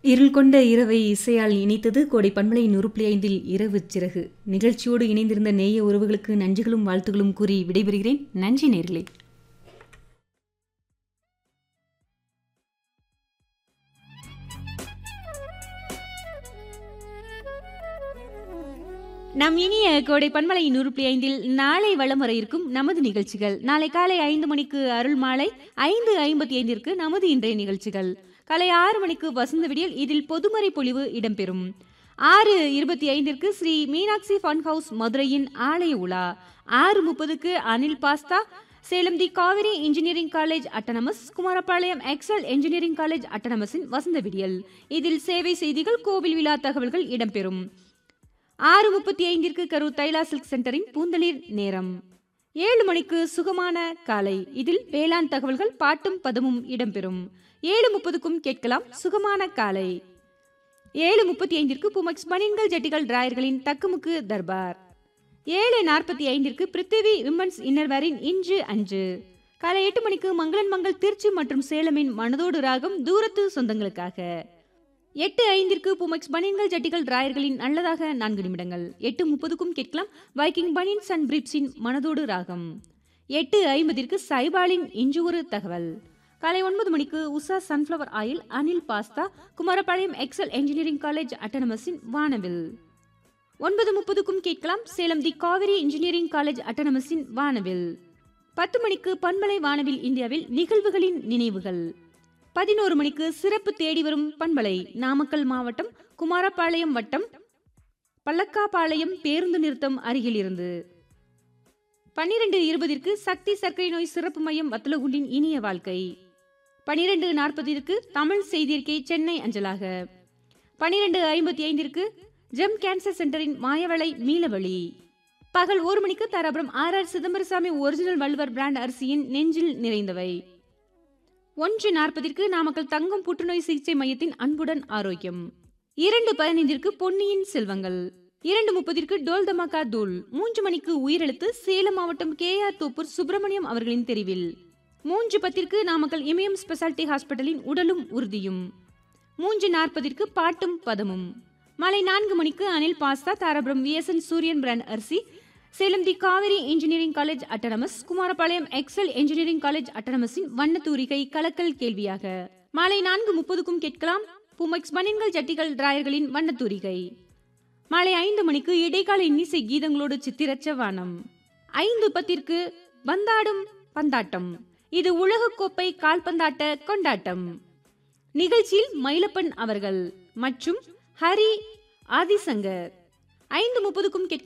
இருள் கொண்ட இரவை இசையால் இணைத்தது கோடை பண்பலை நூறுப்புள்ளி ஐந்தில் இரவு சிறகு நிகழ்ச்சியோடு இணைந்திருந்த நேய உறவுகளுக்கு நன்றிகளும் வாழ்த்துகளும் கூறி விடைபெறுகிறேன் நன்றி நேர்களே நம் இனிய கோடை பண்பலை நூறு புள்ளி ஐந்தில் நாளை வளம் வர இருக்கும் நமது நிகழ்ச்சிகள் நாளை காலை ஐந்து மணிக்கு அருள் மாலை ஐந்து ஐம்பத்தி ஐந்திற்கு நமது இன்றைய நிகழ்ச்சிகள் காலை ஆறு மணிக்கு வசந்த விடியல் இதில் பொதுமறை பொழிவு இடம்பெறும் ஆறு இருபத்தி ஐந்திற்கு ஸ்ரீ மீனாட்சி ஃபன் ஹவுஸ் மதுரையின் ஆலய உலா ஆறு முப்பதுக்கு Anil pasta Salem the Kaveri engineering college autonomous Kumarapalayam Excel engineering college அட்டனமஸின் வசந்த விடியல் இதில் சேவை செய்திகள் கோவில் விழா தகவல்கள் இடம்பெறும் ஆறு முப்பத்தி ஐந்திற்கு கரூர் தைலா சில்க் சென்டரின் பூந்தளிர் நேரம் ஏழு மணிக்கு சுகமான காலை இதில் வேளாண் தகவல்கள் பாட்டும் பதமும் இடம்பெறும் ஏழு முப்பதுக்கும் கேட்கலாம் சுகமான காலை ஏழு முப்பத்தி ஐந்திற்கு புமக்ஸ் பனின்கள் ஜட்டிகள் டிராயர்களின் தக்குமுக்கு தர்பார் ஏழு நாற்பத்தி ஐந்திற்கு பிருத்திவி விமன்ஸ் இன்னர்வேரின் இன்று அன்று காலை எட்டு மணிக்கு மங்களன் மங்கள் திருச்சி மற்றும் சேலமின் மனதோடு ராகம் தூரத்து சொந்தங்களுக்காக எட்டு ஐந்திற்கு புமெக்ஸ் பனியன்கள் ஜட்டிகள் டிராயர்களின் நல்லதாக நான்கு நிமிடங்கள் எட்டு முப்பதுக்கும் கேட்கலாம் வைக்கிங் பனியன்ஸ் அண்ட் பிரிப்ஸின் மனதோடு ராகம் எட்டு ஐம்பதிற்கு சைபாலின் இன்று ஒரு தகவல் காலை ஒன்பது மணிக்கு Usha sunflower oil Anil pasta Kumarapalayam Excel engineering college அட்டனமஸின் வானவில் ஒன்பது முப்பதுக்கும் கேட்கலாம் Salem the Kaveri engineering college அட்டனமஸின் வானவில் பத்து மணிக்கு பண்பலை வானவில் இந்தியாவில் நிகழ்வுகளின் நினைவுகள் பதினோரு மணிக்கு சிறப்பு தேடி வரும் பண்பலை நாமக்கல் மாவட்டம் குமாரபாளையம் வட்டம் பல்லக்காபாளையம் பேருந்து நிறுத்தம் அருகில் இருந்து பன்னிரண்டு இருபதிற்கு சக்தி சர்க்கரை நோய் சிறப்பு மையம் வத்தலகுண்டின் இனிய வாழ்க்கை பனிரெண்டு நாற்பதிற்கு தமிழ் செய்தியிருக்கை சென்னை அஞ்சலாக பனிரெண்டு ஐம்பத்தி ஐந்திற்கு ஜெம் கேன்சர் சென்டரின் மாயவளை மீளவழி பகல் ஒரு மணிக்கு Dharapuram R R Chidambarasamy original Valluvar brand அரிசியின் நெஞ்சில் நிறைந்தவை ஒன்று நாற்பதிற்கு நாமக்கல் தங்கம் புற்றுநோய் சிகிச்சை மையத்தின் அன்புடன் ஆரோக்கியம் இரண்டு பதினைந்திற்கு பொன்னியின் செல்வங்கள் இரண்டு முப்பதிற்கு டோல் தமாகா தூள் மூன்று மணிக்கு உயிரெழுத்து சேலம் மாவட்டம் கே ஆர் தோப்பூர் சுப்பிரமணியம் அவர்களின் தெரிவில் மூன்று பத்திற்கு நாமக்கல் இமயம் ஸ்பெஷாலிட்டி ஹாஸ்பிட்டலின் உடலும் உறுதியும் மூன்று நாற்பதிற்கு பாட்டும் பதமும் மாலை நான்கு மணிக்கு Anil pasta Dharapuram VSN Suriyan brand அரிசி Salem the Kaveri engineering college autonomous Kumarapalayam Excel engineering college அட்டனமஸின் வண்ண தூரிகை கலக்கல் கேள்வியாக மாலை நான்கு முப்பதுக்கும் கேட்கலாம் புமெக்ஸ் பனின்கள் ஜட்டிகள் டிராயர்களின் வண்ண தூரிகை மாலை ஐந்து மணிக்கு இடைக்கால இன்னிசை கீதங்களோடு சித்திரச்ச வானம் ஐந்து பத்திற்கு பந்தாடும் பந்தாட்டம் இது உலகக்கோப்பை கால்பந்தாட்ட கொண்டாட்டம் நிகழ்ச்சியில் மயிலப்பன் அவர்கள் மற்றும் ஹரி ஆதிசங்கர் ஐந்து முப்பதுக்கும் கேட்க